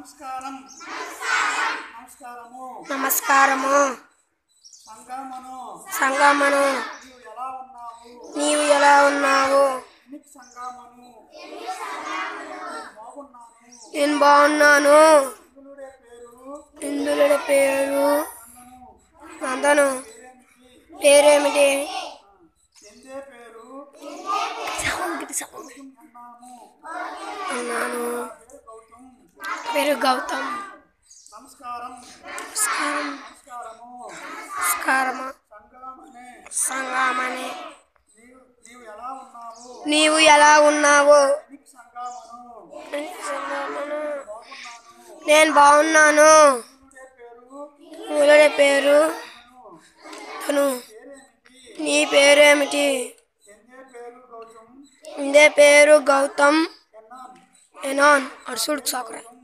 నమస్కారం నమస్కారము నమస్కారము సంగమను సంగమను నీవు ఎలా ఉన్నావు నీవు ఎలా ఉన్నావు నిక్ సంగమను బాగున్నాను నేను బాగున్నాను ఇంద్రుడే పేరు ఇందులుడి పేరు నందను నందను పేరేమిటి పేరేమిటి ఎందే పేరు సౌండ్ సౌండ్ అన్నాము అన్నాను పేరు గౌతమ్ పేరు గౌతమ్ నమస్కారం నమస్కారం నమస్కారము నమస్కారము సంగమనే సంగమని నీవు నీవు ఎలా ఉన్నావు నీవు ఎలా ఉన్నావు నిక్ సంగమను సంగమను. బాగున్నాను నేను బాగున్నాను ఇంద్రుడే పేరు ఇందులుడి పేరు నందను తను పేరేమిటి నీ పేరేమిటి ఎందే పేరు గౌతమ్ ఇందే పేరు గౌతమ్ ఎన్నాన్ ఎనాన్ అర్సుడు సాకరే